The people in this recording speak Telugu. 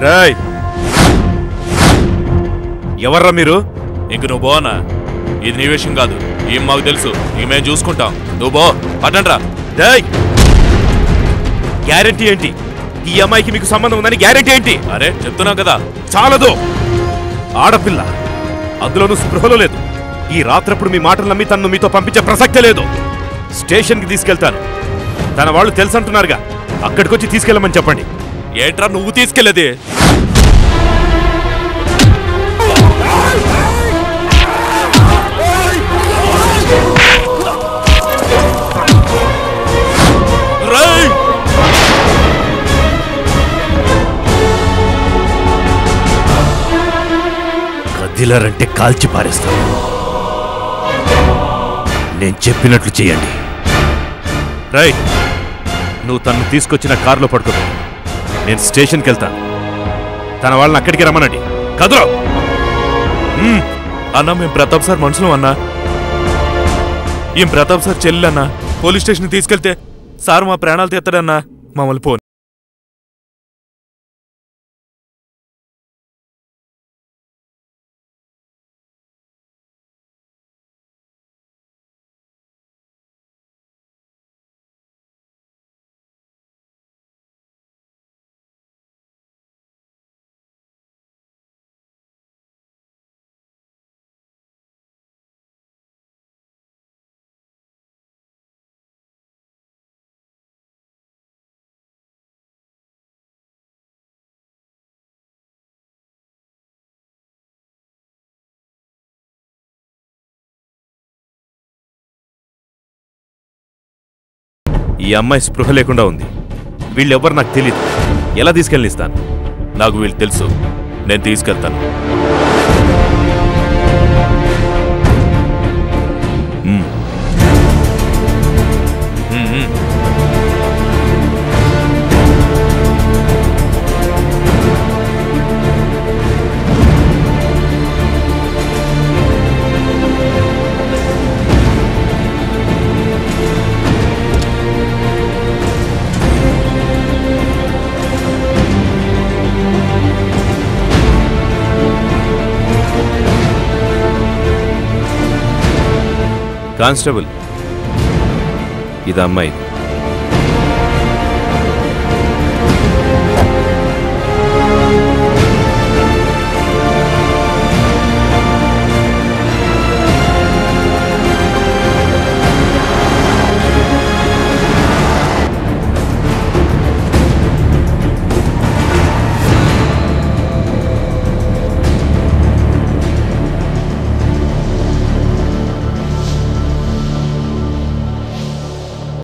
రాయ్ ఎవర్రా మీరు ఇంక నువ్వు పోనా ఇది నీ విషయం కాదు ఏం మాకు తెలుసు ఇక మేము చూసుకుంటాం నువ్వు బో పట్టండ్రా రాయ్ గ్యారెంటీ ఏంటి ఈ అమ్మాయికి మీకు సంబంధం ఉందని గ్యారెంటీ ఏంటి అరే చెప్తున్నాం కదా చాలదు ఆడపిల్ల అందులోనూ స్పృహలో లేదు ఈ రాత్రప్పుడు మీ మాటలు నమ్మి తన్ను మీతో పంపించే ప్రసక్తే లేదు స్టేషన్కి తీసుకెళ్తాను తన వాళ్ళు తెలుసంటున్నారుగా అక్కడికొచ్చి తీసుకెళ్ళమని చెప్పండి ఏంట్రా నువ్వు తీసుకెళ్ళేది రేయ్! కదిలారంటే కాల్చి పారేస్తాను నేను చెప్పినట్లు చేయండి రై నువ్వు తను తీసుకొచ్చిన కారులో పడుకో నేను స్టేషన్కి వెళ్తాను తన వాళ్ళని అక్కడికి రమ్మనండి కదులో అన్నా మేము ప్రతాప్ సార్ మనుషులం అన్నా ఏం ప్రతాప్ సార్ చెల్లెన్నా పోలీస్ స్టేషన్ తీసుకెళ్తే సార్ మా ప్రాణాలు తెస్తాడన్నా మమ్మల్ని పో ఈ అమ్మాయి స్పృహ లేకుండా ఉంది వీళ్ళెవ్వరు నాకు తెలియదు ఎలా తీసుకెళ్ళనిస్తాను నాకు వీళ్ళు తెలుసు నేను తీసుకెళ్తాను మ్మ్. ఉమ్, ఉమ్. కానిస్టేబుల్ ఇది అమ్మాయి